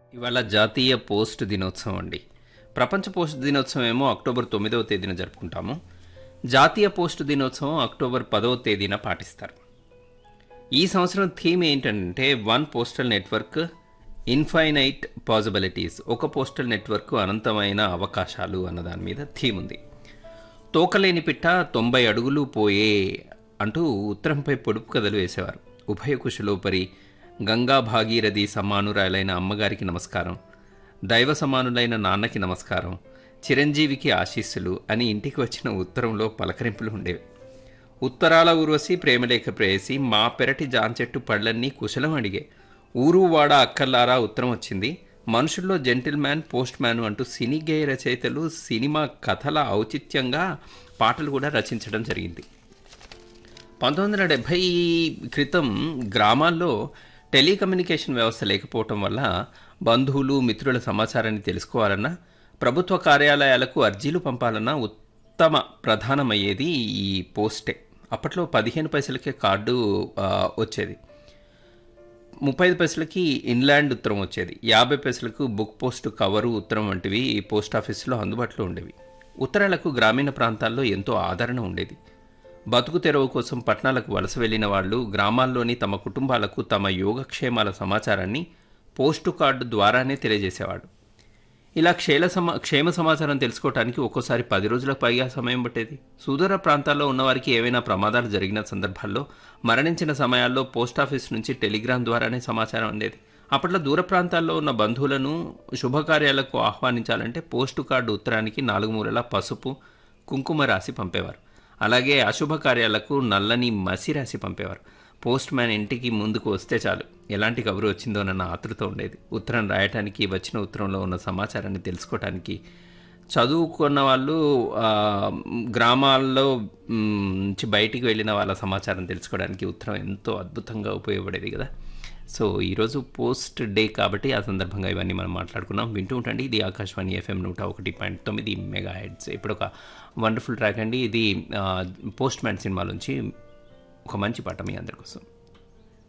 ఇవాళ జాతీయ పోస్ట్ దినోత్సవం అండి ప్రపంచ పోస్ట్ దినోత్సవం ఏమో అక్టోబర్ తొమ్మిదవ తేదీన జరుపుకుంటాము జాతీయ పోస్ట్ దినోత్సవం అక్టోబర్ పదవ తేదీన పాటిస్తారు ఈ సంవత్సరం థీమ్ ఏంటంటే one postal network infinite possibilities ఒక పోస్టల్ నెట్వర్క్ అనంతమైన అవకాశాలు అన్న దాని మీద థీమ్ ఉంది తోకలేని పిట్ట తొంభై అడుగులు పోయే అంటూ ఉత్తరంపై పొడుపు కథలు వేసేవారు ఉభయ కుశలోపరి గంగా భాగీరథి సమానురాలైన అమ్మగారికి నమస్కారం దైవ సమానులైన నాన్నకి నమస్కారం చిరంజీవికి ఆశీస్సులు అని ఇంటికి వచ్చిన ఉత్తరంలో పలకరింపులు ఉండేవి ఉత్తరాల ఊర్వశి ప్రేమలేఖ ప్రేయసి మా పెరటి జాంచెట్టు పళ్ళన్నీ కుశలం అడిగే ఊరు వాడ అక్కర్లారా ఉత్తరం వచ్చింది మనుషుల్లో జెంటిల్ మ్యాన్ పోస్ట్ మ్యాన్ అంటూ సినీ గేయ రచయితలు సినిమా కథల ఔచిత్యంగా పాటలు కూడా రచించడం జరిగింది పంతొమ్మిది వందల డెబ్భై క్రితం గ్రామాల్లో టెలికమ్యూనికేషన్ వ్యవస్థ లేకపోవటం వల్ల బంధువులు మిత్రుల సమాచారాన్ని తెలుసుకోవాలన్నా ప్రభుత్వ కార్యాలయాలకు అర్జీలు పంపాలన్నా ఉత్తమ ప్రధానమయ్యేది ఈ పోస్టే అప్పట్లో పదిహేను పైసలకే కార్డు ఆ, వచ్చేది ముప్పై ఐదు పైసలకి ఇన్లాండ్ ఉత్తరం వచ్చేది యాభై పైసలకు బుక్ పోస్ట్ కవరు ఉత్తరం వంటివి ఈ పోస్ట్ ఆఫీసులో అందుబాటులో ఉండేవి ఉత్తరాలకు గ్రామీణ ప్రాంతాల్లో ఎంతో ఆదరణ ఉండేది బతుకు తెరవు కోసం పట్టణాలకు వలస వెళ్లిన వాళ్ళు గ్రామాల్లోని తమ కుటుంబాలకు తమ యోగక్షేమాల సమాచారాన్ని పోస్టు కార్డు ద్వారానే తెలియజేసేవాడు ఇలా క్షేమ సమా క్షేమ సమాచారం తెలుసుకోవడానికి ఒక్కోసారి పది రోజులకు పైగా సమయం పట్టేది సుదూర ప్రాంతాల్లో ఉన్నవారికి ఏవైనా ప్రమాదాలు జరిగిన సందర్భాల్లో మరణించిన సమయాల్లో పోస్టాఫీస్ నుంచి టెలిగ్రామ్ ద్వారానే సమాచారం అందేది అప్పట్లో దూర ప్రాంతాల్లో ఉన్న బంధువులను శుభకార్యాలకు ఆహ్వానించాలంటే పోస్టు కార్డు ఉత్తరానికి నాలుగు మూలలా పసుపు కుంకుమ రాసి పంపేవారు అలాగే అశుభ కార్యాలకు నల్లని మసి రాసి పంపేవారు పోస్ట్ మ్యాన్ ఇంటికి ముందుకు వస్తే చాలు ఎలాంటి కబురు వచ్చిందోనన్న ఆతృత ఉండేది ఉత్తరం రాయటానికి వచ్చిన ఉత్తరంలో ఉన్న సమాచారాన్ని తెలుసుకోవటానికి చదువుకున్న వాళ్ళు ఆ, గ్రామాల్లో మ్, నుంచి బయటికి వెళ్ళిన వాళ్ళ సమాచారం తెలుసుకోవడానికి ఉత్తరం ఎంతో అద్భుతంగా ఉపయోగపడేది కదా సో ఈరోజు పోస్ట్ డే కాబట్టి ఆ సందర్భంగా ఇవన్నీ మనం మాట్లాడుకున్నాం వింటూ ఉంటండి ఇది ఆకాశవాణి ఎఫ్ఎం నూట ఒకటి పాయింట్ తొమ్మిది మెగా హెడ్స్ ఇప్పుడు ఒక వండర్ఫుల్ ట్రాక్ అండి ఇది పోస్ట్ మ్యాన్ సినిమా నుంచి ఒక మంచి పాట మీ అందరి కోసం